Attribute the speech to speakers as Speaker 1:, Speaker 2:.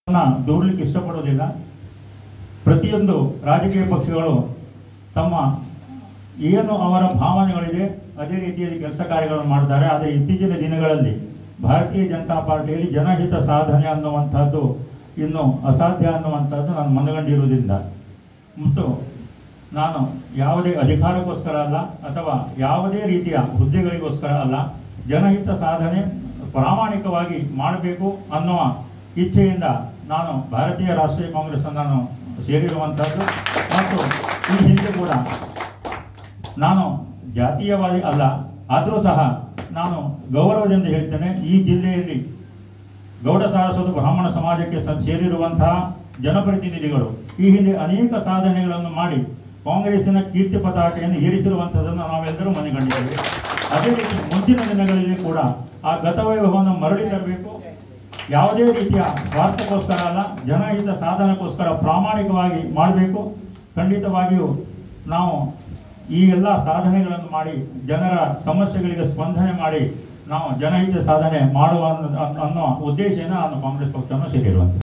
Speaker 1: ದೂರಲಿಕ್ಕೆ ಇಷ್ಟಪಡೋದಿಲ್ಲ ಪ್ರತಿಯೊಂದು ರಾಜಕೀಯ ಪಕ್ಷಗಳು ತಮ್ಮ ಏನು ಅವರ ಭಾವನೆಗಳಿದೆ ಅದೇ ರೀತಿಯಲ್ಲಿ ಕೆಲಸ ಕಾರ್ಯಗಳನ್ನು ಮಾಡ್ತಾರೆ ಆದರೆ ಇತ್ತೀಚಿನ ದಿನಗಳಲ್ಲಿ ಭಾರತೀಯ ಜನತಾ ಪಾರ್ಟಿಯಲ್ಲಿ ಜನಹಿತ ಸಾಧನೆ ಅನ್ನುವಂಥದ್ದು ಇನ್ನು ಅಸಾಧ್ಯ ಅನ್ನುವಂಥದ್ದು ನಾನು ಮನಗಂಡಿರುವುದರಿಂದ ಮತ್ತು ನಾನು ಯಾವುದೇ ಅಧಿಕಾರಕ್ಕೋಸ್ಕರ ಅಲ್ಲ ಅಥವಾ ಯಾವುದೇ ರೀತಿಯ ಹುದ್ದೆಗಳಿಗೋಸ್ಕರ ಅಲ್ಲ ಜನಹಿತ ಸಾಧನೆ ಪ್ರಾಮಾಣಿಕವಾಗಿ ಮಾಡಬೇಕು ಅನ್ನುವ ಇಚ್ಛೆಯಿಂದ ನಾನು ಭಾರತೀಯ ರಾಷ್ಟ್ರೀಯ ಕಾಂಗ್ರೆಸ್ ನಾನು ಸೇರಿರುವಂಥದ್ದು ಮತ್ತು ಈ ಹಿಂದೆ ಕೂಡ ನಾನು ಜಾತೀಯವಾದಿ ಅಲ್ಲ ಆದರೂ ಸಹ ನಾನು ಗೌರವದಿಂದ ಹೇಳ್ತೇನೆ ಈ ಜಿಲ್ಲೆಯಲ್ಲಿ ಗೌಡ ಸಾರಸ್ವತ ಬ್ರಾಹ್ಮಣ ಸಮಾಜಕ್ಕೆ ಸ- ಸೇರಿರುವಂತಹ ಜನಪ್ರತಿನಿಧಿಗಳು ಈ ಹಿಂದೆ ಅನೇಕ ಸಾಧನೆಗಳನ್ನು ಮಾಡಿ ಕಾಂಗ್ರೆಸ್ಸಿನ ಕೀರ್ತಿ ಪತಾಕೆಯನ್ನು ಏರಿಸಿರುವಂಥದ್ದನ್ನು ನಾವೆಲ್ಲರೂ ಮನೆಗಂಡಿದ್ದೇವೆ ಅದೇ ರೀತಿ ಮುಂದಿನ ದಿನಗಳಲ್ಲಿ ಕೂಡ ಆ ಗತವೈಭವವನ್ನು ಮರಳಿ ತರಬೇಕು ಯಾವುದೇ ರೀತಿಯ ಸ್ವಾರ್ಥಕ್ಕೋಸ್ಕರ ಅಲ್ಲ ಜನಹಿತ ಸಾಧನಕ್ಕೋಸ್ಕರ ಪ್ರಾಮಾಣಿಕವಾಗಿ ಮಾಡಬೇಕು ಖಂಡಿತವಾಗಿಯೂ ನಾವು ಈ ಎಲ್ಲ ಸಾಧನೆಗಳನ್ನು ಮಾಡಿ ಜನರ ಸಮಸ್ಯೆಗಳಿಗೆ ಸ್ಪಂದನೆ ಮಾಡಿ ನಾವು ಜನಹಿತ ಸಾಧನೆ ಮಾಡುವ ಅನ್ನೋ ಅನ್ನೋ ಉದ್ದೇಶನ ನಾನು ಕಾಂಗ್ರೆಸ್ ಪಕ್ಷವನ್ನು ಸೇರಿರುವಂಥದ್ದು